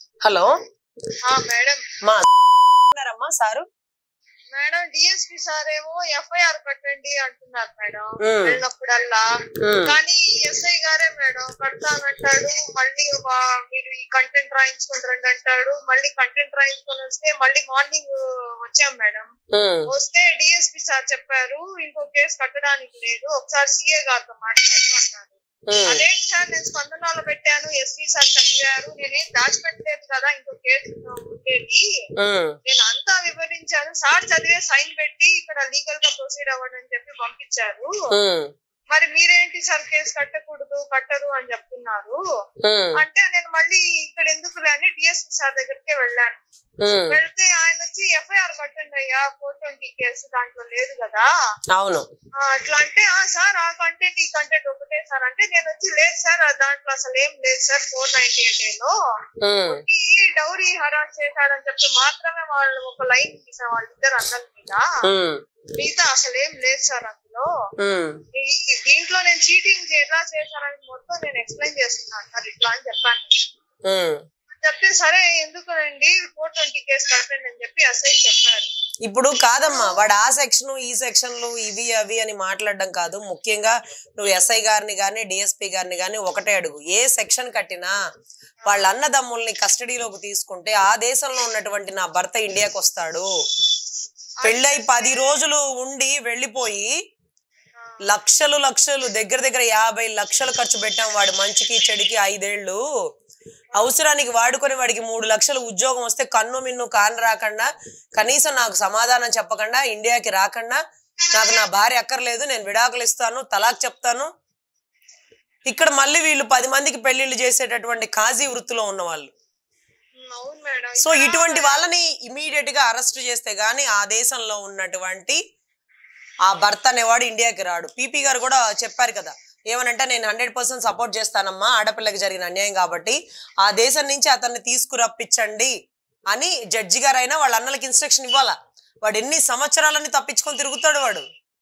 Hello ఆ madam మా ఉన్నారమ్మా సారు మేడం డిఎస్పి సార్ ఏమో ఎఫ్ఐఆర్ కట్టండి అంటున్నారు మేడం మ్మ్. వెళ్ళినప్పుడల్లా మ్మ్. కానీ ఎస్ఐ గారే మేడం కడతానంటాడు మళ్ళీ వా- మీరు ఈ కంటెంట్ రాయించుకుని రండి అంటాడు మళ్ళీ కంటెంట్ రాయించుకొని వస్తే మళ్ళీ మార్నింగ్ వచ్చాం మేడం ఉమ్, వస్తే డిఎస్పి సార్ చెప్పారు ఇంకో కేసు కట్టడానికి లేదు ఒకసారి సిఏ గారితో మాట్లాడు అన్నారు ఉమ్, అదేంటి సార్ నేను స్పందనలో పెట్టాను ఎస్పీ సార్ చదివారు నేనేం దాచిపెట్టలేదు కదా ఇంకో కేసు ఉండేది ఉమ్, నేను అంతా వివరించాను సార్ చదివే సైన్ పెట్టి ఇక్కడ లీగల్ గా ప్రొసీడ్ అవ్వండి అని చెప్పి పంపించారు ఉమ్, మరి మీరేంటి సార్ కేసు కట్టకూడదు కట్టరు అని చెప్తున్నారు ఉమ్, అంటే నేను మళ్ళీ ఇక్కడ ఎందుకు అని డిఎస్పీ సార్ దగ్గరికి వెళ్ళాను ఉమ్. వెళ్తే ఆయన వచ్చి ఎఫ్ఐఆర్ కట్టండి అయ్యా ఫోర్ ట్వంటీ కేసు దాంట్లో లేదు కదా అవును ఆ, అట్లా అంటే ఆ సార్ ఆ కంటెంట్ ఈ కంటెంట్ ఒకటే సార్ అంటే నేను వచ్చి లేదు సార్ ఆ దాంట్లో అసలు ఏం లేదు సార్ ఫోర్ నైన్టీ ఎయిట్ లో ఉమ్, ఈ డౌరీ హరాస్ చేశాడని చెప్పి మాత్రమే వాళ్ళు ఒక లైన్ తీసాం వాళ్ళిద్దరు అందరి మీద ఉమ్, మిగతా అసలు ఏం లేదు సార్ అందులో ఉమ్, ఈ- దీంట్లో నేను చీటింగ్ ఎలా చేశానని మొత్తం నేను ఎక్స్ప్లెయిన్ చేస్తున్నాను సార్ ఇట్లా అని చెప్పాను ఉమ్. చెప్తే సరే ఎందుకునండి ఫోర్ ట్వంటీ కేసు కట్టండి అని చెప్పి ఎస్ఐ చెప్పారు ఇప్పుడు కాదమ్మా వాడు ఆ సెక్షన్ ఈ సెక్షన్లు ఇవి అవి అని మాట్లాడడం కాదు ముఖ్యంగా నువ్వు ఎస్ఐ గారిని కానీ డిఎస్పి గారిని కానీ ఒకటే అడుగు ఏ సెక్షన్ కట్టినా వాళ్ళ అన్నదమ్ముల్ని కస్టడీలోకి తీసుకుంటే ఆ దేశంలో ఉన్నటువంటి నా భర్త ఇండియాకి వస్తాడు పెళ్ళై పది రోజులు ఉండి వెళ్ళిపోయి లక్షలు లక్షలు దగ్గర దగ్గర యాభై లక్షలు ఖర్చు పెట్టాం వాడు మంచికి చెడికి ఐదేళ్లు అవసరానికి వాడుకొని వాడికి మూడు లక్షలు ఉద్యోగం వస్తే కన్ను మిన్ను కాని రాకుండా కనీసం నాకు సమాధానం చెప్పకుండా ఇండియాకి రాకుండా నాకు నా భార్య అక్కర్లేదు నేను విడాకులు ఇస్తాను తలాక్ చెప్తాను ఇక్కడ మళ్ళీ వీళ్ళు పది మందికి పెళ్లిళ్ళు చేసేటటువంటి కాజీ వృత్తిలో ఉన్న వాళ్ళు ఉమ్, అవును మేడం సో ఇటువంటి వాళ్ళని ఇమీడియట్ గా అరెస్ట్ చేస్తే గానీ ఆ దేశంలో ఉన్నటువంటి ఆ భర్త అనేవాడు ఇండియాకి రాడు పీపీ గారు కూడా చెప్పారు కదా ఏమనంటే నేను హండ్రెడ్ పర్సెంట్ సపోర్ట్ చేస్తానమ్మా ఆడపిల్లకి జరిగిన అన్యాయం కాబట్టి ఆ దేశం నుంచి అతన్ని తీసుకురప్పించండి అని జడ్జి గారు అయినా వాళ్ళ అన్నలకి ఇన్స్ట్రక్షన్ ఇవ్వాలా వాడు ఎన్ని సంవత్సరాలని తప్పించుకొని తిరుగుతాడు వాడు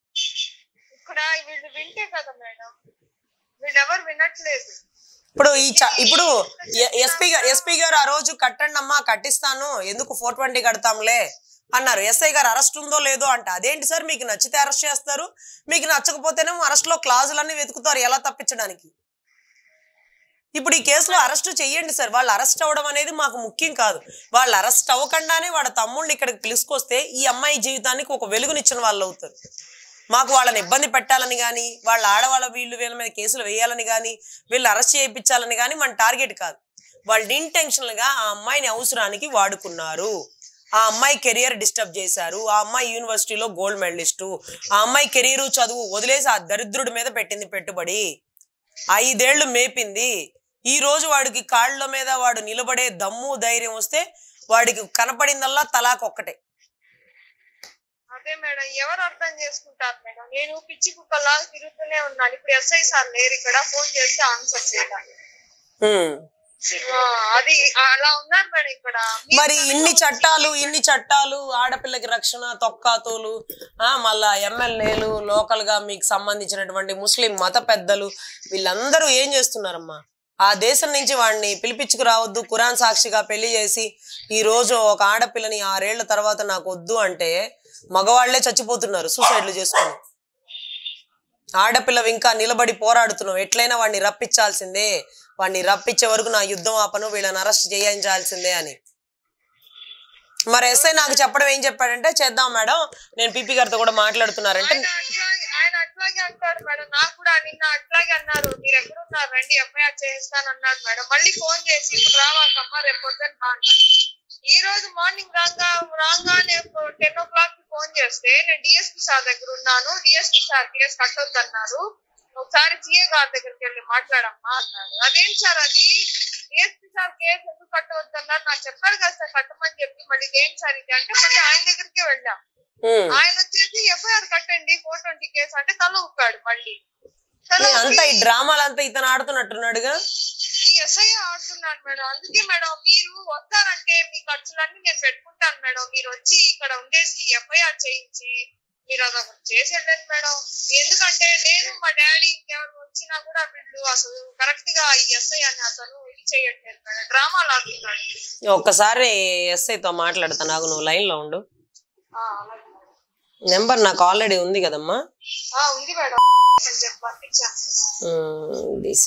ఇక్కడ వీళ్ళు వింటే కదా మేడం వీళ్ళు ఎవరు వినట్లేదు ఇప్పుడు ఈ చ- ఇప్పుడు ఎస్పీ గారు ఎస్పీ గారు ఆ రోజు కట్టండి అమ్మా కట్టిస్తాను ఎందుకు ఫోర్ ట్వంటీ కడతాంలే అన్నారు ఎస్ఐ గారు అరెస్ట్ ఉందో లేదో అంట అదేంటి సార్ మీకు నచ్చితే అరెస్ట్ చేస్తారు మీకు నచ్చకపోతేనేమో అరెస్ట్ లో క్లాజులన్నీ వెతుకుతారు ఎలా తప్పించడానికి ఇప్పుడు ఈ కేసులో అరెస్ట్ చెయ్యండి సార్ వాళ్ళు అరెస్ట్ అవ్వడం అనేది మాకు ముఖ్యం కాదు వాళ్ళు అరెస్ట్ అవ్వకుండానే వాళ్ళ తమ్ముడిని ఇక్కడికి పిలుచుకొస్తే ఈ అమ్మాయి జీవితానికి ఒక వెలుగునిచ్చిన వాళ్ళు అవుతారు మాకు వాళ్ళని ఇబ్బంది పెట్టాలని కానీ వాళ్ళ ఆడవాళ్ళ వీళ్ళు వీళ్ళ మీద కేసులు వేయాలని కానీ వీళ్ళు అరెస్ట్ చేయించాలని కానీ మన టార్గెట్ కాదు వాళ్ళు ఇంటెన్షనల్గా ఆ అమ్మాయిని అవసరానికి వాడుకున్నారు ఆ అమ్మాయి కెరియర్ డిస్టర్బ్ చేశారు ఆ అమ్మాయి యూనివర్సిటీలో గోల్డ్ మెడలిస్టు ఆ అమ్మాయి కెరీర్ చదువు వదిలేసి ఆ దరిద్రుడి మీద పెట్టింది పెట్టుబడి ఐదేళ్లు మేపింది ఈ రోజు వాడికి కాళ్ళ మీద వాడు నిలబడే దమ్ము ధైర్యం వస్తే వాడికి కనపడిందల్లా తలాకొక్కటే అదే మేడం ఎవరు అర్థం చేసుకుంటారు మేడం నేను పిచ్చి కుక్కలా తిరుగుతూనే ఉన్నాను ఇప్పుడు ఎస్ఐ సార్ లేరు ఇక్కడ ఫోన్ చేస్తే ఆన్సర్ చేయాలి హ్మ్. అది అలా ఉన్నారు మేడం ఇక్కడ మీరు మరి కనుక ఇన్ని వచ్చి చట్టాలు ఇన్ని చట్టాలు ఆడపిల్లకి రక్షణ తొక్కాతోలు ఆ మళ్ళా ఎమ్మెల్యేలు లోకల్ గా మీకు సంబంధించినటువంటి ముస్లిం మత పెద్దలు వీళ్ళందరూ ఏం చేస్తున్నారమ్మా ఆ దేశం నుంచి వాడిని పిలిపించుకు రావద్దు కురాన్ సాక్షిగా పెళ్లి చేసి ఈ రోజు ఒక ఆడపిల్లని ఆరేళ్ల తర్వాత నాకు వద్దు అంటే మగవాళ్లే చచ్చిపోతున్నారు సూసైడ్లు చేసుకుని ఆడపిల్లవి ఇంకా నిలబడి పోరాడుతున్నావు ఎట్లయినా వాడిని రప్పించాల్సిందే వాడిని రప్పించే వరకు నా యుద్ధం ఆపను వీళ్ళని అరెస్ట్ చేయించాల్సిందే అని మరి ఎస్ఐ నాకు చెప్పడం ఏం చెప్పాడంటే చేద్దాం మేడం నేను పీపీ గారితో కూడా మాట్లాడుతున్నారంటే ఆయన అట్లాగే ఆయన అట్లాగే అంటారు మేడం నాకు కూడా నిన్న అట్లాగే అన్నారు మీరు ఎక్కడున్నారు రండి ఎఫ్ఐఆర్ చేస్తాను అన్నారు మేడం మళ్ళీ ఫోన్ చేసి ఇప్పుడు రావాకమ్మా రేపు పొద్దున్న రా అన్నారు ఈ రోజు మార్నింగ్ రాగా రాగానే టెన్ ఓ క్లాక్ కి ఫోన్ చేస్తే నేను డిఎస్పీ సార్ దగ్గర ఉన్నాను డిఎస్పీ సార్ కేసు కట్టొద్దు అన్నారు ఒకసారి సీఏ గారి దగ్గరికి వెళ్ళి మాట్లాడమ్మా అన్నారు అదేంటి సార్ అది డిఎస్పీ సార్ కేసు ఎందుకు కట్టవద్దు అన్నారు నాకు చెప్పారు కదా సార్ కట్టమని చెప్పి మళ్ళీ ఇదేంటి సార్ ఇది అంటే మళ్ళీ ఆయన దగ్గరికి వెళ్ళాం ఉమ్. ఆయన వచ్చేసి ఎఫ్ఐఆర్ కట్టండి ఫోర్ ట్వంటీ కేసు అంటే తల ఊపాడు మళ్ళీ తల ఈ అంతా ఈ ఊపి డ్రామాలంతా ఇతను ఆడుతున్నట్టున్నాడుగా ఈ ఎస్ఐ ఆడుతున్నాడు మేడం అందుకే మేడం మీరు వస్తారంటే మీ ఖర్చులన్నీ నేను పెట్టుకుంటాను మేడం మీరు వచ్చి ఇక్కడ ఉండేసి ఎఫ్ఐఆర్ చేయించి మీరు అది ఒకటి చేసేయండి మేడం ఎందుకంటే నేను మా డాడీ ఇంకెవరు వచ్చినా కూడా వీళ్ళు అసలు కరెక్ట్ గా ఈ ఎస్ఐ అని అతను ఇది చేయట్లేదు మేడం డ్రామాలు ఆడుతున్నాడు ఒక్కసారి ఎస్ఐతో మాట్లాడతా నాకు నువ్వు లైన్లో ఉండు ఆ, అలాగే మేడం. నెంబర్ నాకు ఆల్రెడీ ఉంది కదమ్మా ఆ, ఉంది మేడం అని చెప్పి పంపించా ఉమ్, దిశ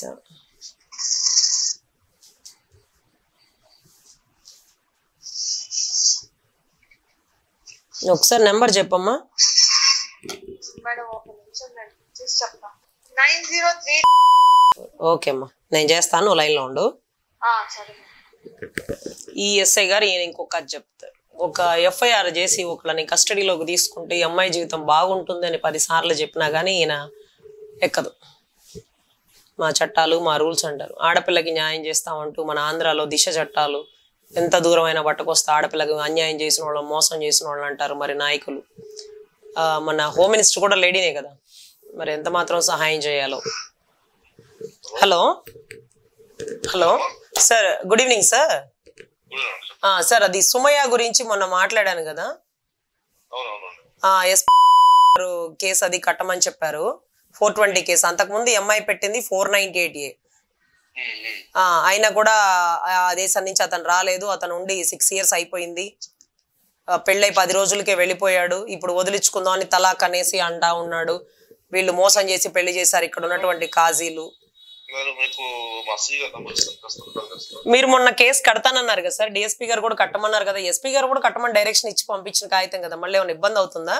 ఒకసారి నెంబర్ చెప్పమ్మా మేడం ఒక నిమిషం నేను చూసి చెప్తా నైన్ జీరో త్రీ ఓకే అమ్మా నేను చేస్తాను నువ్వు లైన్లో ఉండు సరే మేడం. ఈ ఎస్ఐ గారు ఈయన ఇంకొక కథ చెప్తారు ఒక ఎఫ్ఐఆర్ చేసి ఒకళ్ళని కస్టడీలోకి తీసుకుంటే ఈ అమ్మాయి జీవితం బాగుంటుంది అని పదిసార్లు చెప్పినా కానీ ఈయన ఎక్కదు మా చట్టాలు మా రూల్స్ అంటారు ఆడపిల్లకి న్యాయం చేస్తామంటూ మన ఆంధ్రాలో దిశ చట్టాలు ఎంత దూరమైన పట్టుకొస్తే ఆడపిల్లకి అన్యాయం చేసిన వాళ్ళు మోసం చేసిన వాళ్ళు అంటారు మరి నాయకులు ఆ, మన హోమ్ మినిస్టర్ కూడా లేడీనే కదా మరి ఎంత మాత్రం సహాయం చేయాలో hello hello sir good evening sir ఆ, సార్ అది సుమయ్య గురించి మొన్న మాట్లాడాను కదా అవునవును ఆ, ఎస్ గారు కేసు అది కట్టమని చెప్పారు ఫోర్ ట్వంటీ కేసు అంతకుముందు ఎంఐ పెట్టింది ఫోర్ నైన్టీ ఎయిట్ ఏ అయినా కూడా ఆ దేశం నుంచి అతను రాలేదు అతను ఉండి సిక్స్ ఇయర్స్ అయిపోయింది ఆ, పెళ్ళై పది రోజులకే వెళ్ళిపోయాడు ఇప్పుడు వదిలించుకుందాం అని తలాక్ అనేసి అంటా ఉన్నాడు వీళ్ళు మోసం చేసి పెళ్లి చేశారు ఇక్కడ ఉన్నటువంటి కాజీలు నేను మీకు మా సీ గారు నంబర్ ఇస్తాను కాస్త కాల్ చేస్తాను మీరు మొన్న కేసు కడతానన్నారు కదా సార్ డిఎస్పీ గారు కూడా కట్టమన్నారు కదా ఎస్పీ గారు కూడా కట్టమని డైరెక్షన్ ఇచ్చి పంపించిన కాగితం కదా మళ్ళీ ఏమైనా ఇబ్బంది అవుతుందా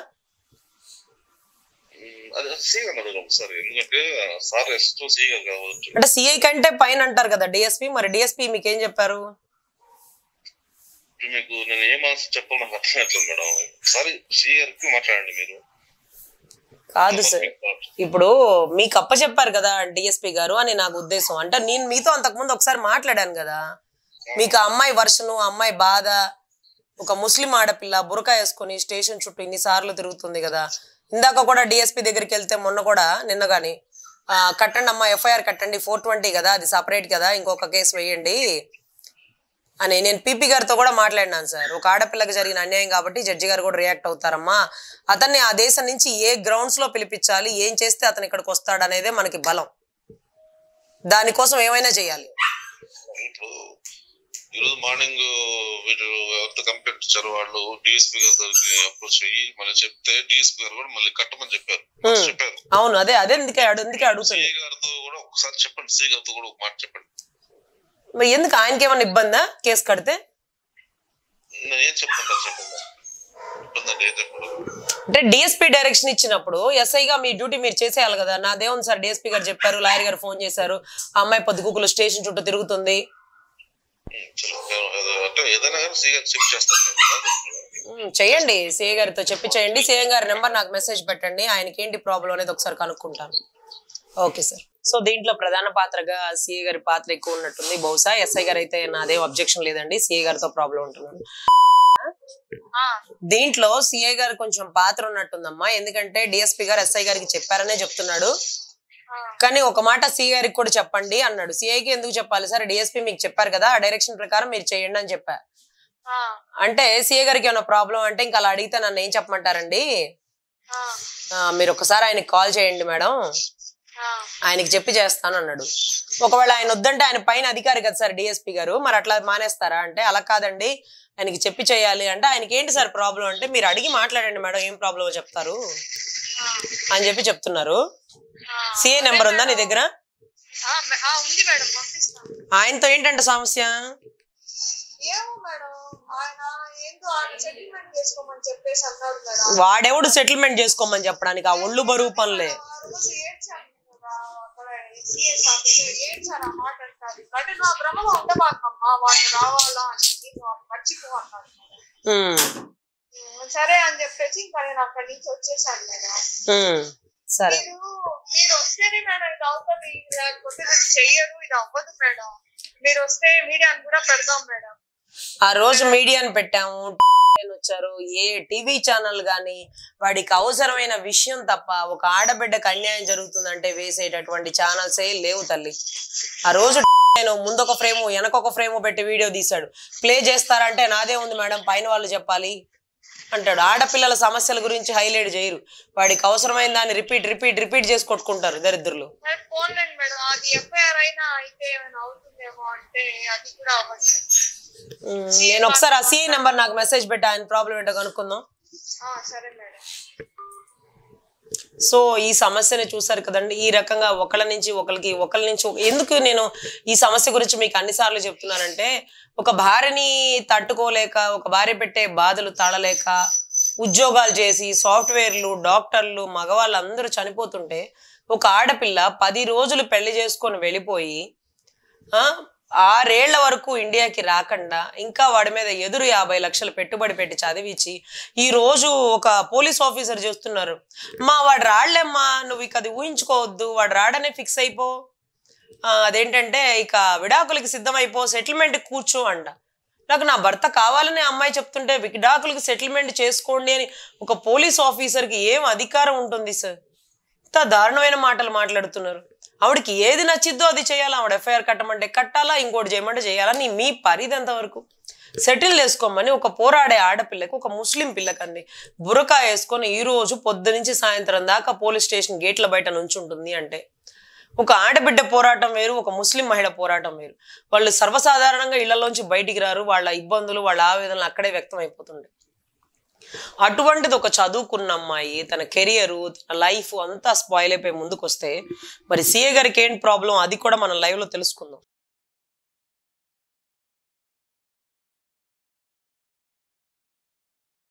ఉమ్, అది సీ గారు అడుగుదాం ఒకసారి ఎందుకంటే సార్ ఎస్తో సీ గారు కావచ్చు అంటే సిఐ కంటే పైన అంటారు కదా డిఎస్పీ మరి డిఎస్పీ మీకు ఏం చెప్పారు ఇప్పుడు మీకు నేను ఏం ఆన్సర్ చెప్పాలి నాకు అర్థమవుతుంది మేడం ఒకసారి సీ గారికి మాట్లాడండి మీరు కాదు సార్ ఇప్పుడు మీకు అప్ప చెప్పారు కదా డిఎస్పీ గారు అని నాకు ఉద్దేశం అంటే నేను మీతో అంతకుముందు ఒకసారి మాట్లాడాను కదా మీకు ఆ అమ్మాయి వర్షను ఆ అమ్మాయి బాధ ఒక ముస్లిం ఆడపిల్ల బురకా వేసుకొని స్టేషన్ చుట్టూ ఇన్నిసార్లు తిరుగుతుంది కదా ఇందాక కూడా డిఎస్పీ దగ్గరికి వెళ్తే మొన్న కూడా నిన్న కానీ కట్టండి అమ్మా ఎఫ్ఐఆర్ కట్టండి ఫోర్ ట్వంటీ కదా అది సపరేట్ కదా ఇంకొక కేసు వేయండి అని నేను పీపీ గారితో కూడా మాట్లాడినాను సార్ ఒక ఆడపిల్లకి జరిగిన అన్యాయం కాబట్టి జడ్జి గారు కూడా రియాక్ట్ అవుతారమ్మా అతన్ని ఆ దేశం నుంచి ఏ గ్రౌండ్స్ లో పిలిపించాలి ఏం చేస్తే అతను ఇక్కడికి వస్తాడు అనేదే మనకి బలం దానికోసం ఏమైనా చేయాలి ఇప్పుడు ఈరోజు మార్నింగ్ వీళ్ళు ఎవరితో కంప్లైంట్ ఇచ్చారు వాళ్ళు డిఎస్పీ గారికి అప్రోచ్ అయ్యి మళ్ళీ చెప్తే డిఎస్పీ గారు కూడా మళ్ళీ కట్టమని చెప్పారు Hmm. చెప్పారు అవును అదే అదే ఎందుకే అడు ఎందుకే అడుగుతుంది సీ గారితో కూడా ఒకసారి చెప్పండి సీ గారితో కూడా ఒక మాట చెప్పండి మరి ఎందుకు ఆయనకి ఏమైనా ఇబ్బందా కేసు కడితే నేను ఏం చెప్పుకుంటాను చెప్పండి ఇబ్బంది అంటే ఏం చెప్పండి అంటే డిఎస్పీ డైరెక్షన్ ఇచ్చినప్పుడు ఎస్ఐగా మీ డ్యూటీ మీరు చేసేయాలి కదా నాదేముంది సార్ డిఎస్పీ గారు చెప్పారు లాయర్ గారు ఫోన్ చేశారు ఆ అమ్మాయి పొద్దుగుకులు స్టేషన్ చుట్టూ తిరుగుతుంది ఉమ్, చలో నేను ఏదో- అంటే ఏదైనా కానీ సీ గారు చెక్ చేస్తాను నేను ఎలా చెప్తున్నాను? ఉమ్, చేయండి సిఏ గారితో చెప్పి చేయండి సిఏ గారి నెంబర్ నాకు మెసేజ్ పెట్టండి ఆయనకి ఏంటి ప్రాబ్లం అనేది ఒకసారి కనుక్కుంటాను ఓకే సార్ సో దీంట్లో ప్రధాన పాత్రగా సిఏ గారి పాత్ర ఎక్కువ ఉన్నట్టుంది బహుశా ఎస్ఐ గారు అయితే నాదేం అబ్జెక్షన్ లేదండి సిఏ గారితో ప్రాబ్లం ఉంటున్నాను ఆ, దీంట్లో సిఐ గారు కొంచెం పాత్ర ఉన్నట్టుందమ్మా ఎందుకంటే డిఎస్పీ గారు ఎస్ఐ గారికి చెప్పారనే చెప్తున్నాడు ఆ, కానీ ఒక మాట సిఐ గారికి కూడా చెప్పండి అన్నాడు సిఐకి ఎందుకు చెప్పాలి సార్ డిఎస్పీ మీకు చెప్పారు కదా ఆ డైరెక్షన్ ప్రకారం మీరు చేయండి అని చెప్పా ఆ, అంటే సిఐ గారికి ఏమైనా ప్రాబ్లం అంటే ఇంకా అలా అడిగితే నన్ను ఏం చెప్పమంటారండి ఆ, ఆ, మీరు ఒకసారి ఆయనకి కాల్ చేయండి మేడం ఆ, ఆయనకి చెప్పి చేస్తాను అన్నాడు ఒకవేళ ఆయన వద్దంటే ఆయన పైన అధికారి కదా సార్ డిఎస్పీ గారు మరి అట్లా మానేస్తారా అంటే అలా కాదండి ఆయనకి చెప్పి చేయాలి అంటే ఆయనకి ఏంటి సార్ ప్రాబ్లం అంటే మీరు అడిగి మాట్లాడండి మేడం ఏం ప్రాబ్లమో చెప్తారు ఆ, అని చెప్పి చెప్తున్నారు ఆ. సిఏ నెంబర్ ఉందా నీ దగ్గర ఆ, మే- ఆ, ఉంది మేడం పంపిస్తాను ఆయనతో ఏంటంటే సమస్య ఏమో మేడం ఆయన ఏంటో ఆయన సెటిల్మెంట్ చేసుకోమని చెప్పేసి అన్నాడు మేడం వాడెవడు సెటిల్మెంట్ చేసుకోమని చెప్పడానికి ఆ ఒళ్ళు బరువు పనులే ఆ రోజు ఏడ్చాను కదా, అక్కడ CA సార్ దగ్గర ఏడ్చాను ఆ మాట అంటారు అంటే నా భ్రమలో ఉండబాకమ్మా వాళ్ళు రావాలా అని నేను మర్చిపో అన్నాడు ఉమ్, ఉమ్, సరే అని చెప్పేసి ఇంకా నేను అక్కడి నుంచి వచ్చేసాను మేడం ఉమ్, సరే మీరు మీరు వస్తేనే మేడం ఇది అవుతుంది లేకపోతే మీరు చెయ్యరు ఇది అవ్వదు మేడం మీరు వస్తే మీడియాని కూడా పెడదాం మేడం ఆ రోజు మీడియాని పెట్టాము ఆయన వచ్చారు ఏ టీవీ ఛానల్ గాని వాడికి అవసరమైన విషయం తప్ప ఒక ఆడబిడ్డకు అన్యాయం జరుగుతుందంటే వేసేటటువంటి ఛానల్స్ ఏ లేవు తల్లి ఆ రోజు నేను ముందొక ఫ్రేమ్ వెనకొక ఫ్రేమ్ పెట్టి వీడియో తీశాడు ప్లే చేస్తారంటే నాదే ఉంది మేడం పైన వాళ్ళు చెప్పాలి అంటాడు ఆడపిల్లల సమస్యల గురించి హైలైట్ చేయరు వాడికి అవసరమైన దాన్ని రిపీట్ రిపీట్ రిపీట్ చేసి కొట్టుకుంటారు దరిద్రులు సరే ఫోన్లేండి మేడం అది ఎఫ్ఐఆర్ అయినా అయితే ఏమైనా అవుతుందేమో అంటే అది కూడా అవ్వచ్చు ఉమ్, నేను ఒకసారి ఆ సిఐ నెంబర్ నాకు మెసేజ్ పెట్టి ఆయన ప్రాబ్లం ఏంటో కనుక్కుందాం ఆ, సరే మేడం సో ఈ సమస్యని చూసారు కదండి ఈ రకంగా ఒకళ్ళ నుంచి ఒకరికి ఒకళ్ళ నుంచి ఒక- ఎందుకు నేను ఈ సమస్య గురించి మీకు అన్నిసార్లు చెప్తున్నానంటే ఒక భార్యని తట్టుకోలేక ఒక భార్య పెట్టే బాధలు తాళలేక ఉద్యోగాలు చేసి సాఫ్ట్వేర్లు డాక్టర్లు మగవాళ్ళు అందరూ చనిపోతుంటే ఒక ఆడపిల్ల పది రోజులు పెళ్లి చేసుకొని వెళ్ళిపోయి ఆ, ఆరేళ్ల వరకు ఇండియాకి రాకుండా ఇంకా వాడి మీద ఎదురు యాభై లక్షలు పెట్టుబడి పెట్టి చదివించి ఈ రోజు ఒక పోలీస్ ఆఫీసర్ చేస్తున్నారు మా వాడు రాళ్ళేమ్మా నువ్వు ఇక అది ఊహించుకోవద్దు వాడు రాడనే ఫిక్స్ అయిపో ఆ, అదేంటంటే ఇక విడాకులకి సిద్ధమైపో సెటిల్మెంట్ కూర్చో అంట నాకు నా భర్త కావాలని అమ్మాయి చెప్తుంటే విడాకులకి సెటిల్మెంట్ చేసుకోండి అని ఒక పోలీస్ ఆఫీసర్కి ఏం అధికారం ఉంటుంది సార్ ఇంత దారుణమైన మాటలు మాట్లాడుతున్నారు ఆవిడకి ఏది నచ్చిద్దో అది చేయాలా ఆవిడ ఎఫ్ఐఆర్ కట్టమంటే కట్టాలా ఇంకోటి చేయమంటే చేయాలా నీ మీ పరిధి ఎంతవరకు సెటిల్ చేసుకోమని ఒక పోరాడే ఆడపిల్లకి ఒక ముస్లిం పిల్లకండి బురకా వేసుకొని ఈ రోజు పొద్దు నుంచి సాయంత్రం దాకా పోలీస్ స్టేషన్ గేట్ల బయట నుంచుంటుంది అంటే ఒక ఆడబిడ్డ పోరాటం వేరు ఒక ముస్లిం మహిళ పోరాటం వేరు వాళ్ళు సర్వసాధారణంగా ఇళ్లలోంచి బయటికి రారు వాళ్ళ ఇబ్బందులు వాళ్ళ ఆవేదనలు అక్కడే వ్యక్తం అయిపోతుండే అటువంటిది ఒక చదువుకున్న అమ్మాయి తన కెరియరు తన లైఫ్ అంతా స్పాయిల్ అయిపోయి ముందుకు వస్తే మరి సీఏ గారికి ఏంటి ప్రాబ్లం అది కూడా మనం లైవ్ లో తెలుసుకుందాం